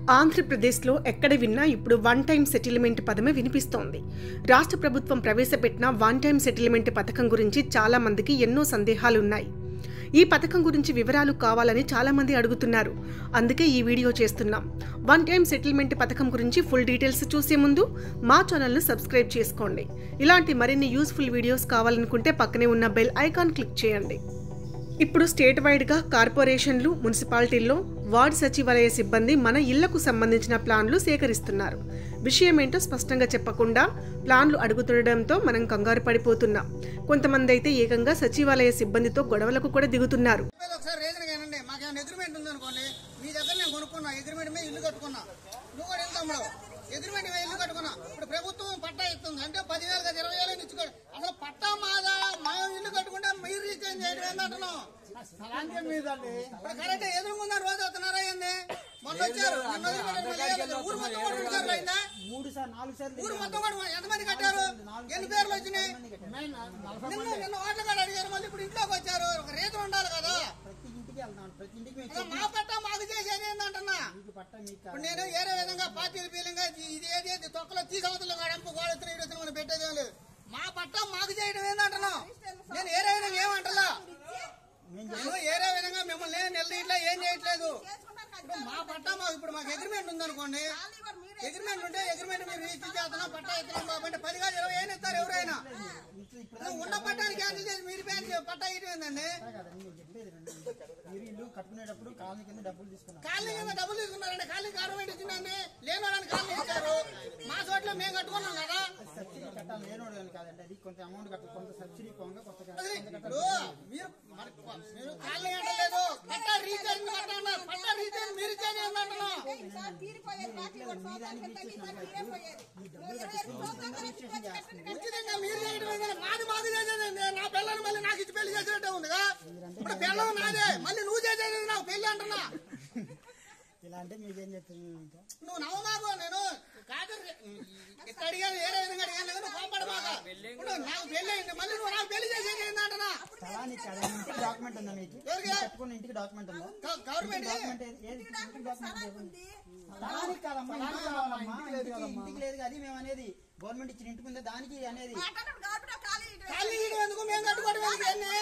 ఆంధ్రప్రదేశ్లో ఎక్కడ విన్నా ఇప్పుడు వన్ టైం సెటిల్మెంట్ పదమే వినిపిస్తోంది రాష్ట్ర ప్రభుత్వం ప్రవేశపెట్టిన వన్ టైం సెటిల్మెంట్ పథకం గురించి చాలా మందికి ఎన్నో సందేహాలున్నాయి ఈ పథకం గురించి వివరాలు కావాలని చాలా మంది అడుగుతున్నారు అందుకే ఈ వీడియో చేస్తున్నాం వన్ టైం సెటిల్మెంట్ పథకం గురించి ఫుల్ డీటెయిల్స్ చూసే ముందు మా ఛానల్ను సబ్స్క్రైబ్ చేసుకోండి ఇలాంటి మరిన్ని యూస్ఫుల్ వీడియోస్ కావాలనుకుంటే పక్కనే ఉన్న బెల్ ఐకాన్ క్లిక్ చేయండి ఇప్పుడు స్టేట్ వైడ్గా కార్పొరేషన్లు మున్సిపాలిటీల్లో వార్డు సచివాలయ సిబ్బంది మన ఇళ్లకు సంబంధించిన ప్లాన్లు సేకరిస్తున్నారు విషయం ఏంటో స్పష్టంగా చెప్పకుండా ప్లాన్లు అడుగుతుండడంతో మనం కంగారు పడిపోతున్నాం కొంతమంది అయితే ఏకంగా సచివాలయ సిబ్బందితో గొడవలకు కూడా దిగుతున్నారు రూపాయలు ఒకసారి రీజన్ ఏనండి మాకేమైనా అగ్రిమెంట్ ఉందనుకోండి మీ దగ్గర నేను కొనుక్కున్నా అగ్రిమెంట్ మీద ఇల్లు కట్టుకున్నా నువ్వు కూడా ఎంత తమ్ముడు అగ్రిమెంట్ మీద ఇల్లు కట్టుకున్నా ఇప్పుడు ప్రభుత్వం పట్టా ఇస్తుంది అంటే పదివేలు కదా ఇరవై వేలు ఇచ్చుకోడు అసలు పట్టా మాదా మా ఇల్లు కట్టుకుంటే మీరు రీఛేంజ్ చేయడం ఏంటంటున్నాం ఇప్పుడు కరెక్ట్ ఎదురుకున్న రోజు వస్తున్నారా ఏంది మొన్న వచ్చారు నిన్న వదిలిపెట్టారు, మళ్ళీ వెళ్ళలేదు. ఊరు మొత్తం కూడా రెండు సార్లు అయిందా మూడు సార్ నాలుగు సార్లు ఊరు మొత్తం కూడా ఎంతమంది కట్టారు ఎన్ని పేర్లు వచ్చినాయి నిన్న నిన్న ఓట్ల కాడ అడిగారు మళ్ళీ ఇప్పుడు ఇంట్లోకి వచ్చారు ఒక రీజన్ ఉండాలి కదా ప్రతి ఇంటికి వెళ్తాను ప్రతి ఇంటికి మేము అసలు మా పట్ట మాకు చేసేది ఏంటంటున్నా మీకు పట్ట మీకు ఇప్పుడు నేను ఏరే విధంగా పార్టీల పీలంగా ఇది ఏది ఏది తొక్కలో తీసవతలు గడంపు గోడెత్తున ఇడెత్తున మనం పెట్టేదేం లేదు మా పట్ట మాకు చేయడం ఏంటంటున్నా నేను ఏరే విధంగా ఏమంటలా నేను ఏరే విధంగా మిమ్మల్ని నిలదీయట్లే ఏం చేయట్లేదు ఇప్పుడు మా పట్ట మాకు ఇప్పుడు మాకు అగ్రిమెంట్ ఉందనుకోండి అగ్రిమెంట్ ఉంటే అగ్రిమెంట్ మీరు రిజిస్టర్ చేస్తున్నాం పట్టా ఇస్తున్నాం కాబట్టి పది కాదు ఇరవై ఏళ్ళు ఇస్తారు ఎవరైనా ఇప్పుడు ఉన్న పట్టాన్ని క్యాన్సిల్ చేసి మీరు బ్యాంక్ పట్టా ఇటు ఏందండి కదా నేను చెప్పేది వినండి. మీరు ఇల్లు కట్టుకునేటప్పుడు కాలనీ కింద డబ్బులు తీసుకున్నారు కాలనీ కింద డబ్బులు తీసుకున్నారండి కాలనీ గవర్నమెంట్ ఇచ్చిందండి లేని వాళ్ళని కాలనీ ఇచ్చారు మా చోట్ల మేము కట్టుకున్నాం కదా సబ్సిడీ కట్టాలి లేనోడు కానీ కాదండి అది కొంత అమౌంట్ కట్టాలి కొంత సబ్సిడీ పోగా కొంత అసలు ఇప్పుడు మీరు మరి మీరు కాలనీ అంటలేదు పట్టా రీఛార్జ్ కట్టన్నారు పట్టా రీఛార్జ్ మీరు ఇచ్చేది ఏంటంటున్నాం ఖచ్చితంగా మీరు చేయడం ఏంటంటే మాది మాది చేసేదండి నా పిల్లని మళ్ళీ నాకు ఇచ్చి పెళ్లి చేసేటట్టే ఉందిగా ఇప్పుడు పిల్లం నాదే మళ్ళీ నువ్వు చేసేది నాకు పెళ్లి అంటున్నా ఇలా అంటే మీకేం చెప్తాను ఇంకా నువ్వు నవ్వమాకు నేను కాదు ఇక్కడ అడిగాను వేరే విధంగా అడిగాను లేదు నువ్వు కోపడమాక ఇప్పుడు నాకు పెళ్లి అయింది మళ్ళీ నువ్వు నాకు పెళ్లి చేసేది ఏంటంటున్నా స్థలానికి కదా ఇంటికి డాక్యుమెంట్ ఉందా మీకు ఎవరికి? మీరు కట్టుకున్న ఇంటికి డాక్యుమెంట్ ఉందా గ- గవర్నమెంట్ డాక్యుమెంట్ ఏది ఏది? ఇంటికి డాక్యుమెంట్ ఏది? స్థలానికి కాదమ్మా ఇంటికి కావాలమ్మా ఇంటికి ఇంటికి లేదు అది మేము అనేది గవర్నమెంట్ ఇచ్చిన ఇంటికి ఉందా దానికి అనేది ఖాళీ ఇవ్వడం ఎందుకు మేము కట్టుకోవడం ఎందుకు ఇవన్నీ?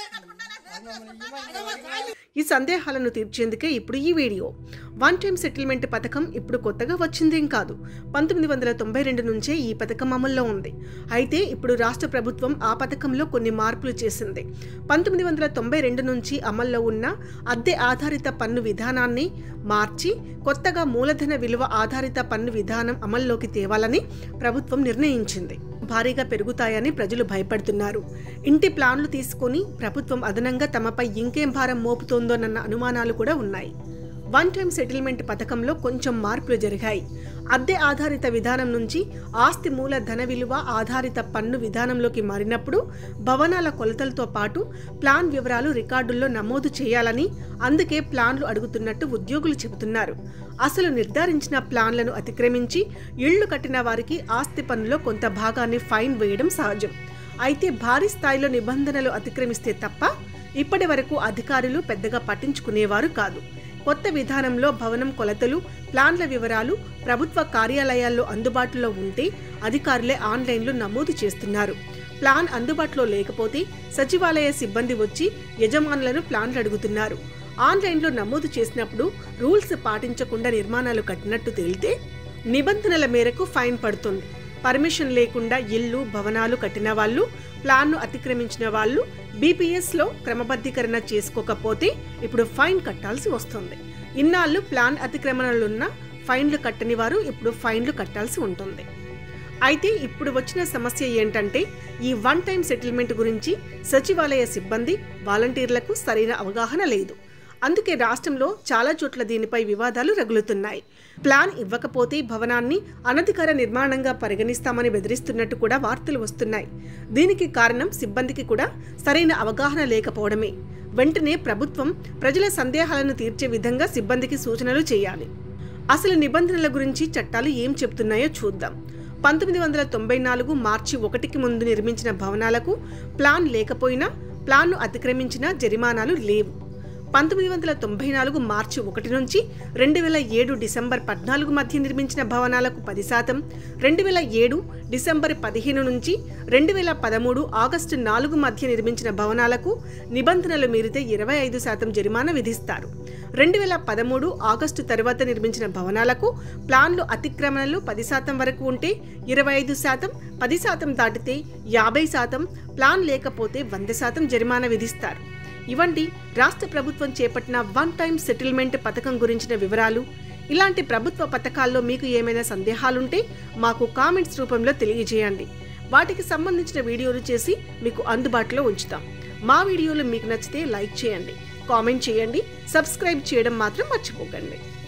అదే మరి ఖాళీ ఈ సందేహాలను తీర్చేందుకే ఇప్పుడు ఈ వీడియో వన్ టైం సెటిల్మెంట్ పథకం ఇప్పుడు కొత్తగా వచ్చిందేం కాదు పంతొమ్మిది వందల తొంభై రెండు నుంచే ఈ పథకం అమల్లో ఉంది అయితే ఇప్పుడు రాష్ట్ర ప్రభుత్వం ఆ పథకంలో కొన్ని మార్పులు చేసింది పంతొమ్మిది వందల తొంభై రెండు నుంచి అమల్లో ఉన్న అద్దె ఆధారిత పన్ను విధానాన్ని మార్చి కొత్తగా మూలధన విలువ ఆధారిత పన్ను విధానం అమల్లోకి తేవాలని ప్రభుత్వం నిర్ణయించింది భారీగా పెరుగుతాయని ప్రజలు భయపడుతున్నారు ఇంటి ప్లాన్లు తీసుకొని ప్రభుత్వం అదనంగా తమపై ఇంకేం భారం మోపుతోందోనన్న అనుమానాలు కూడా ఉన్నాయి వన్ టైం సెటిల్మెంట్ పథకంలో కొంచెం మార్పులు జరిగాయి అద్దె ఆధారిత విధానం నుంచి ఆస్తి మూల ధన విలువ ఆధారిత పన్ను విధానంలోకి మారినప్పుడు భవనాల కొలతలతో పాటు ప్లాన్ వివరాలు రికార్డుల్లో నమోదు చేయాలని అందుకే ప్లాన్లు అడుగుతున్నట్టు ఉద్యోగులు చెబుతున్నారు అసలు నిర్ధారించిన ప్లాన్లను అతిక్రమించి ఇళ్లు కట్టిన వారికి ఆస్తి పన్నులో కొంత భాగాన్ని ఫైన్ వేయడం సహజం అయితే భారీ స్థాయిలో నిబంధనలు అతిక్రమిస్తే తప్ప ఇప్పటి వరకు అధికారులు పెద్దగా పట్టించుకునేవారు కాదు కొత్త విధానంలో భవనం కొలతలు ప్లాన్ల వివరాలు ప్రభుత్వ కార్యాలయాల్లో అందుబాటులో ఉంటే అధికారులే ఆన్లైన్లో నమోదు చేస్తున్నారు ప్లాన్ అందుబాటులో లేకపోతే సచివాలయ సిబ్బంది వచ్చి యజమానులను ప్లాన్లు అడుగుతున్నారు ఆన్లైన్లో నమోదు చేసినప్పుడు రూల్స్ పాటించకుండా నిర్మాణాలు కట్టినట్టు తేలితే నిబంధనల మేరకు ఫైన్ పడుతుంది పర్మిషన్ లేకుండా ఇల్లు భవనాలు కట్టిన వాళ్ళు ప్లాన్ను అతిక్రమించిన వాళ్ళు బీపీఎస్లో క్రమబద్ధీకరణ చేసుకోకపోతే ఇప్పుడు ఫైన్ కట్టాల్సి వస్తుంది ఇన్నాళ్ళు ప్లాన్ అతిక్రమణలున్న ఫైన్లు కట్టని వారు ఇప్పుడు ఫైన్లు కట్టాల్సి ఉంటుంది అయితే ఇప్పుడు వచ్చిన సమస్య ఏంటంటే ఈ వన్ టైం సెటిల్మెంట్ గురించి సచివాలయ సిబ్బంది వాలంటీర్లకు సరైన అవగాహన లేదు అందుకే రాష్ట్రంలో చాలా చోట్ల దీనిపై వివాదాలు రగులుతున్నాయి ప్లాన్ ఇవ్వకపోతే భవనాన్ని అనధికార నిర్మాణంగా పరిగణిస్తామని బెదిరిస్తున్నట్టు కూడా వార్తలు వస్తున్నాయి దీనికి కారణం సిబ్బందికి కూడా సరైన అవగాహన లేకపోవడమే వెంటనే ప్రభుత్వం ప్రజల సందేహాలను తీర్చే విధంగా సిబ్బందికి సూచనలు చేయాలి అసలు నిబంధనల గురించి చట్టాలు ఏం చెప్తున్నాయో చూద్దాం పంతొమ్మిది వందల తొంభై నాలుగు మార్చి ఒకటికి ముందు నిర్మించిన భవనాలకు ప్లాన్ లేకపోయినా ప్లాన్ను అతిక్రమించిన జరిమానాలు లేవు పంతొమ్మిది వందల తొంభై నాలుగు మార్చి ఒకటి నుంచి రెండు వేల ఏడు డిసెంబర్ పద్నాలుగు మధ్య నిర్మించిన భవనాలకు పది శాతం రెండు వేల ఏడు డిసెంబర్ పదిహేను నుంచి రెండు వేల పదమూడు ఆగస్టు నాలుగు మధ్య నిర్మించిన భవనాలకు నిబంధనలు మీరితే ఇరవై ఐదు శాతం జరిమానా విధిస్తారు రెండు వేల పదమూడు ఆగస్టు తర్వాత నిర్మించిన భవనాలకు ప్లాన్లు అతిక్రమణలు పది శాతం వరకు ఉంటే ఇరవై ఐదు శాతం పది శాతం దాటితే యాభై శాతం ప్లాన్ లేకపోతే వంద శాతం జరిమానా విధిస్తారు ఇవంటి రాష్ట్ర ప్రభుత్వం చేపట్టిన వన్ టైం సెటిల్మెంట్ పథకం గురించిన వివరాలు ఇలాంటి ప్రభుత్వ పథకాల్లో మీకు ఏమైనా సందేహాలుంటే మాకు కామెంట్స్ రూపంలో తెలియజేయండి వాటికి సంబంధించిన వీడియోలు చేసి మీకు అందుబాటులో ఉంచుతాం మా వీడియోలు మీకు నచ్చితే లైక్ చేయండి కామెంట్ చేయండి సబ్స్క్రైబ్ చేయడం మాత్రం మర్చిపోకండి